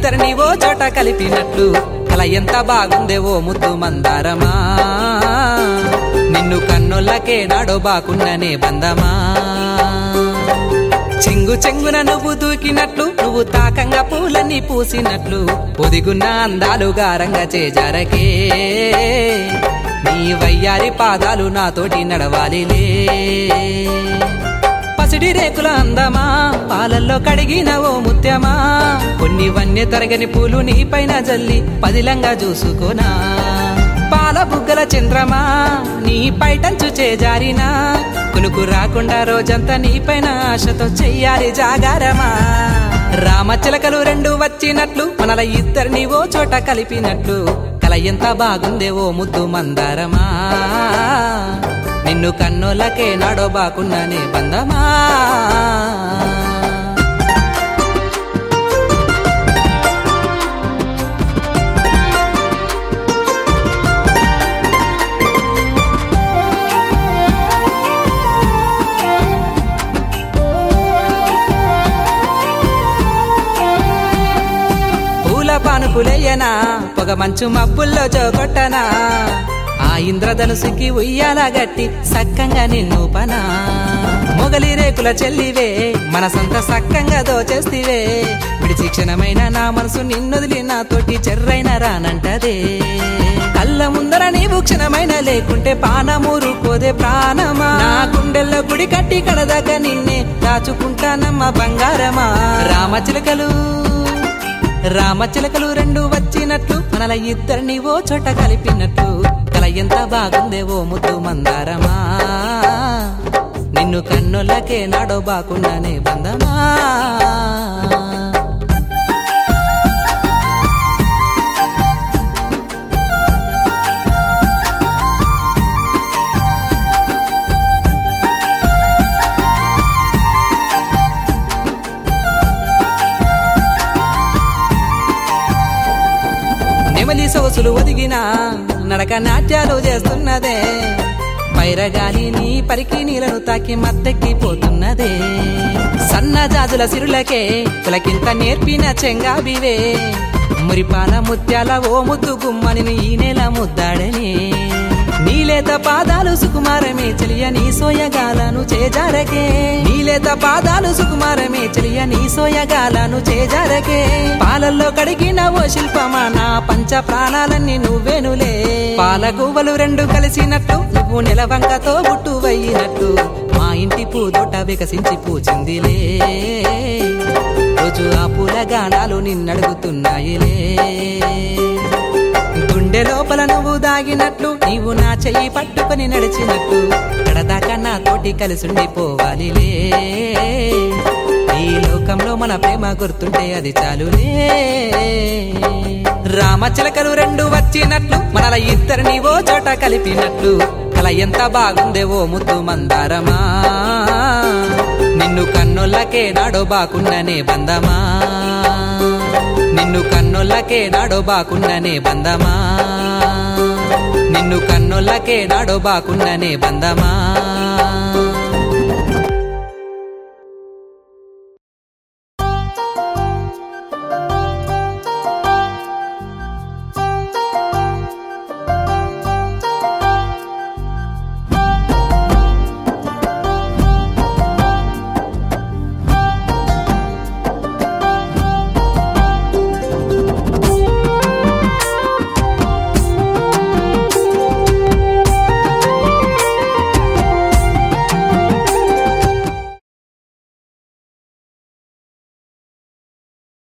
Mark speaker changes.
Speaker 1: ఇద్దరిని ఓ చోట కలిపినట్లు కల ఎంత బాగుందే ఓ ముద్దు మందారమా నిన్ను కన్నోళ్ళకే నాడో బాకున్ననే బందమా చెంగు చెంగున నువ్వు దూకినట్లు నువ్వు తాకంగా పూలన్నీ పూసినట్లు ఒదిగున్న అందాలు గారంగా చేజారకే నీ వయ్యారి పాదాలు నాతోటి నడవాలిలే పసిడి రేకుల అందమా పాలల్లో కడిగిన ఓ ముత్యమా కొన్ని వన్య తరగని పూలు నీపైన జల్లి పదిలంగా చూసుకోనా పాల బుగ్గల చంద్రమా నీ పైటంచు చేజారినా కునుకు రాకుండా రోజంతా నీపైన ఆశతో చెయ్యాలి జాగారమా రామచిలకలు రెండు వచ్చినట్లు మనల ఇద్దరిని ఓ చోట కలిపినట్లు కల ఎంత బాగుందే ఓ ముద్దు మందారమా నిన్ను కన్నులకే నాడో బాకున్నానే బందమా పూల పానుపులేయనా పొగ మంచు మబ్బుల్లో జోగొట్టనా ఆ ఇంద్రధనుసుకి ఉయ్యాల గట్టి సక్కంగా నిన్ను పనా మొగలి రేకుల చెల్లివే మనసంతా సక్కంగా దోచేస్తివే విడిచి క్షణమైన నా మనసు నిన్నొదిలి నాతోటి చెర్రైన రానంటదే కళ్ళ ముందర నీవు క్షణమైన లేకుంటే పానమూరు కోదే ప్రాణమా నా గుండెల్లో గుడి కట్టి కడదాకా నిన్నే దాచుకుంటానమ్మ బంగారమా రామచిలకలు రామచిలకలు రెండు వచ్చినట్లు మనల ఇద్దరిని ఓ చోట కలిపినట్లు కల ఎంత బాగుందే ఓ ముద్దు మందారమా నిన్ను కన్నులకే నాడో బాకున్నానే బందమా నెమలి సొగసులు ఒదిగినా నడక నాట్యాలు చేస్తున్నదే పైరగాలి నీ పరికి నీలను తాకి మత్తెక్కిపోతున్నదే సన్నజాజుల సిరులకే పులకింత నేర్పిన చెంగాబివే మురిపాల ముత్యాల ఓ ముద్దు గుమ్మని ఈ నెల ముద్దాడనే నీలేత పాదాలు సుకుమారమే చెలియ నీ సోయగాలను చేజారకే నీలేత పాదాలు సుకుమారమే చెలియ నీ సోయగాలను చేజారకే పాలల్లో కడిగిన ఓ శిల్పమా నా పంచ ప్రాణాలన్నీ నువ్వేనులే పాల గువ్వలు రెండు కలిసినట్టు నువ్వు నెలవంకతో బుట్టు వయ్యినట్టు మా ఇంటి పూదోట వికసించి పూచిందిలే రోజు ఆ పూల గానాలు నిన్నడుగుతున్నాయిలే గుండె లోపల నువ్వు దాగినట్లు నీవు నా చెయ్యి పట్టుకొని నడిచినట్టు కడదాకా నా తోటి కలిసుండిపోవాలిలే ఈ లోకంలో మన ప్రేమ గుర్తుంటే అది చాలులే రామచిలకలు రెండు వచ్చినట్లు మనల ఇద్దరిని ఓ చోట కలిపినట్లు కల ఎంత బాగుందే ఓ ముద్దు మందారమా నిన్ను కన్నులకే నాడో బాకున్ననే బందమా నిన్ను కన్నులకే నాడో బాకున్ననే బందమా నిన్ను కన్నులకే నాడో బాకున్ననే బందమా